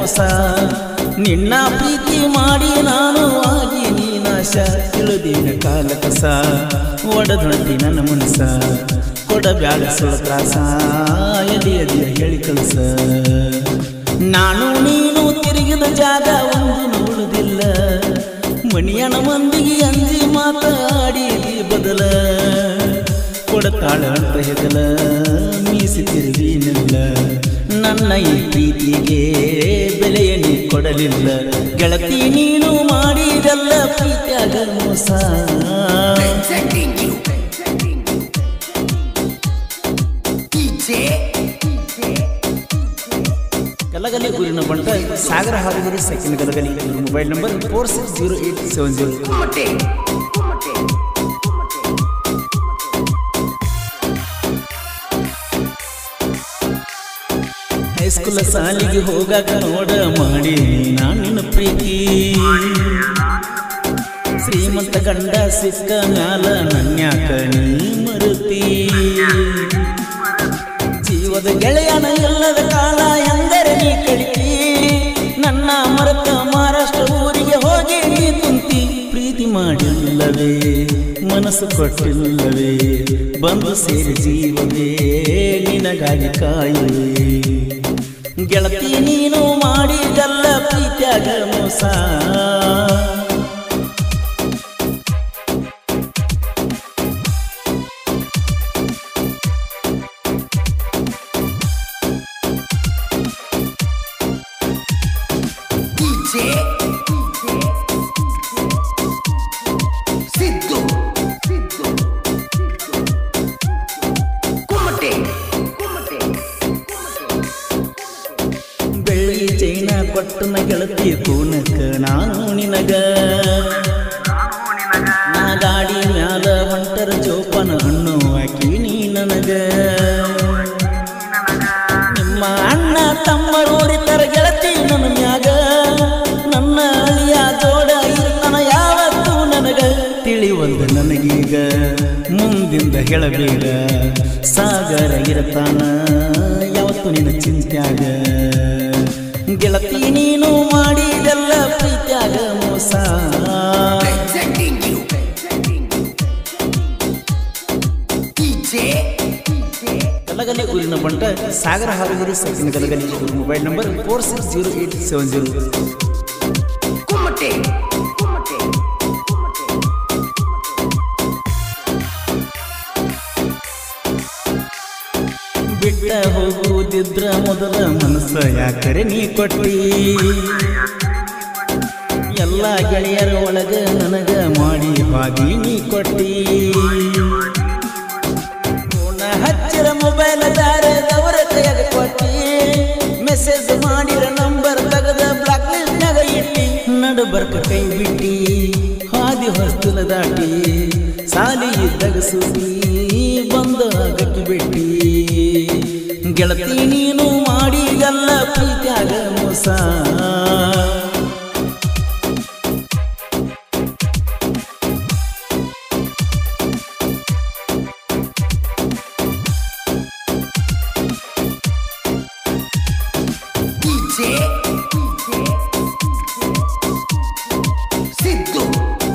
ಮೋಸ ನಿನ್ನ ಪ್ರೀತಿ ಮಾಡಿ ನಾನು ಆಗಿ ನೀ ನಾಶ ತಿಳಿದಿನ ಕಾಲ ಕಸ ಒಡದೊಡತಿ ನನ್ನ ಮನಸ ಕೊಡಬ್ಯಾಡ ಸುಳ ತ್ರಾಸ ಎದಿ ಎದಿಯ ಹೇಳಿ ಕಲಸ ನಾನು ನೀನು ತಿರುಗಿದ ಜಾಗ ಒಂದು ನೋಡುವುದಿಲ್ಲ ಮಣಿಯನ ಮಂದಿಗೆ ಅಂಜಿ ಮಾತಾಡಿದಿ ಬದಲ ಕೊಡತಾಳ ಅಂತ ಹೆಗಲ ಮೀಸಿ ತಿರುಗಿನಿಲ್ಲ ನನ್ನ ಈ ಪ್ರೀತಿಗೆ ಬೆಲೆಯ ನೀ ಕೊಡಲಿಲ್ಲ ಗೆಳತಿ ನೀನು ಮಾಡಿದಲ್ಲ ಪ್ರೀತಿಯಾಗ ಮೋಸ Presenting you. DJ. ಗಲಗಲಿ ಊರಿನ ಬಂಟ ಸಾಗರ ಹಾರಗಿರಿ ಸೆಕೆಂಡ್ ಗಲಗಲಿ ಇವ್ರ mobile number four six zero eight seven zero Kumate. High school ಸಾಲಿಗೆ ಹೋಗಾಕ ನೋಡ ಮಾಡಿ ನಾನಿನ ಪ್ರೀತಿ ಶ್ರೀಮಂತ ಗಂಡ ಸಿಕ್ಕ ಮ್ಯಾಲ ನನ್ಯಾಕ ನೀ ಮರುತಿ ಜೀವದ ಗೆಳೆಯನ ಇಲ್ಲದ ಕಾಲ ಎಂದರೆ ನೀ ಕಳಿತಿ ನನ್ನ ಮರತ ಮಹಾರಾಷ್ಟ್ರ ಊರಿಗೆ ಹೋಗಿ ನೀ ಕುಂತಿ ಪ್ರೀತಿ ಮಾಡಿಲ್ಲವೇ ಮನಸ್ಸು ಕೊಟ್ಟಿಲ್ಲವೇ ಬಂದು ಸೇರಿ ಜೀವವೇ ನಿನಗಾಗಿ ಕಾಯುವೆ ಗೆಳತಿ ನೀನು ಮಾಡಿದಲ್ಲ ಪ್ರೀತ್ಯಾಗ ಮೋಸ DJ. Siddu. Kumate. ಬೆಳ್ಳಿ ಚೈನ ಕೊಟ್ಟನ ಗೆಳತಿ ಕೂನಕ ನಾನು ನಿನಗ ನಾ ಗಾಡಿ ಮ್ಯಾಲ ಹೊಂಟರ ಜೋಪನ ಹಣ್ಣು ಹಾಕಿ ನೀ ನನಗ ನಿಮ್ಮ ಅಣ್ಣ ತಮ್ಮರು ಉರಿತರ ಗೆಳತಿ ನನ್ನ ಮ್ಯಾಗ ನನ್ನ ಅಳಿಯ ಜೋಡ ಇರ್ತಾನ ಯಾವತ್ತೂ ನನಗ ತಿಳಿವಲ್ದ ನನಗೀಗ ಮುಂದಿಂದ ಹೇಳಬೇಡ ಸಾಗರ ಇರತಾನ ಯಾವತ್ತು ನಿನ್ನ ಚಿಂತ್ಯಾಗ ಗೆಳತಿ ನೀನು ಮಾಡಿದೆಲ್ಲ ಪ್ರೀತ್ಯಾಗ ಮೋಸ Presenting you. DJ. ಗಲಗಲಿ ಊರಿನ ಬಂಟ ಸಾಗರ ಹಾರಗಿರಿ ಸೆಕೆಂಡ್ ಗಲಗಲಿ ಇವ್ರ mobile number four six zero eight seven zero Kumate. ಬಿಟ್ಟ ಹೋಗುವುದಿದ್ರ ಮೊದಲ ಮನಸ್ಸ ಯಾಕರೆ ನೀ ಕೊಟ್ಟಿ ಎಲ್ಲ ಗೆಳೆಯರ ಒಳಗ ನನಗ ಮಾಡಿ ಬಾಗಿ ನೀ ಕೊಟ್ಟಿ ಫೋನ ಹಚ್ಚಿರ ಮೊಬೈಲ್ ದಾರದವರ ಕೈಯಾಗ ಕೊಟ್ಟಿ ಮೆಸೇಜ್ ಮಾಡಿರ ನಂಬರ್ ತೆಗೆದ ಬ್ಲಾಕ್ ಲಿಸ್ಟ್ನಾಗ ಇಟ್ಟಿ ನಡು ಬರ್ಕ ಕೈ ಬಿಟ್ಟಿ ಹಾದಿ ಹೊಸ್ತಲ ದಾಟಿ ಸಾಲಿ ಇದ್ದಾಗ ಸುದ್ದಿ ಬಂದ ಗಟ್ಟಿ ಬಿಟ್ಟಿ ಗೆಳತಿ ನೀನು ಮಾಡಿದಲ್ಲ ಪ್ರೀತ್ಯಾಗ ಮೋಸ DJ. Siddu.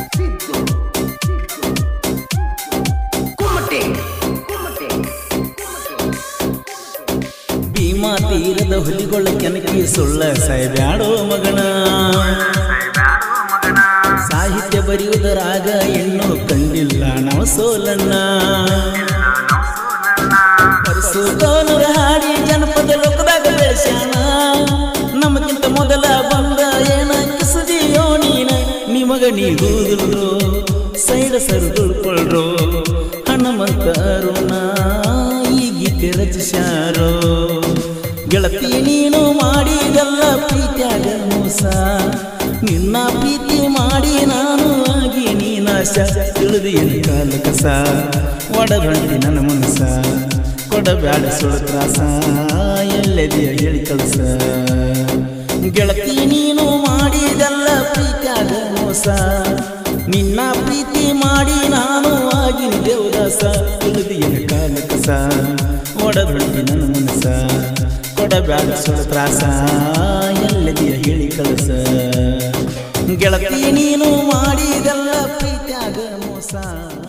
Kumate. ಭೀಮಾ ತೀರದ ಹುಲಿಗೊಳ ಕೆನಕಿ ಸುಳ್ಳ ಸಾಯ್ಬ್ಯಾಡೋ ಮಗನ ಸಾಹಿತ್ಯ ಬರೆಯುವುದರಾಗ ಇನ್ನೂ ಕಂಡಿಲ್ಲ ನಾವು ಸೋಲನ್ನ ಪರಿಸೋನೂರ ಹಾಡಿ ಜನಪದ ಲೋಕದಾಗ ಬೆಳೆಸ್ಯಾನ ನಮಗಿಂತ ಮೊದಲ ಬಂದ ಏನ ಕಿಸದಿಯೋ ನೀನ ನಿಮಗ ನೀಗುವುದಿಲ್ರೋ ಸೈಡ ಸರಿದುಳ್ಕೊಳ್ರೋ ಹನುಮಂತ ಅರುಣ ಈ ಗೀತೆ ರಚಿಸ್ಯಾರೋ ಗೆಳತಿ ನೀನು ಮಾಡಿದಲ್ಲ ಪ್ರೀತ್ಯಾಗ ಮೋಸ ನಿನ್ನ ಪ್ರೀತಿ ಮಾಡಿ ನಾನು ಆಗಿ ನೀನಾಶ ತಿಳಿದು ಎಲ್ಲಿ ಕಾಲ ಕಸ ಒಡಗಂಟಿ ನನ್ನ ಮನಸ ಕೊಡಬ್ಯಾಡ ಸುಳ್ಳು ತ್ರಾಸ ಎಲ್ಲೆದೆಯ ಹೇಳಿ ಕಳಸ ಗೆಳತಿ ನೀನು ಮಾಡಿದಲ್ಲ ಪ್ರೀತ್ಯಾಗ ಮೋಸ ನಿನ್ನ ಪ್ರೀತಿ ಮಾಡಿ ನಾನು ಆಗಿ ದೇವದಾಸ ತಿಳಿದು ಎಲ್ಲಿ ಕಾಲ ಕಸ ಒಡಗಂಟಿ ನನ್ನ ಮನಸ ಕೊಡಬ್ಯಾಡ ಸುಳ್ಳು ತ್ರಾಸ ಎಲ್ಲದಿಯ ಹೇಳಿ ಕಳಸ ಗೆಳತಿ ನೀನು ಮಾಡಿದೆಲ್ಲ ಪ್ರೀತ್ಯಾಗ ಮೋಸ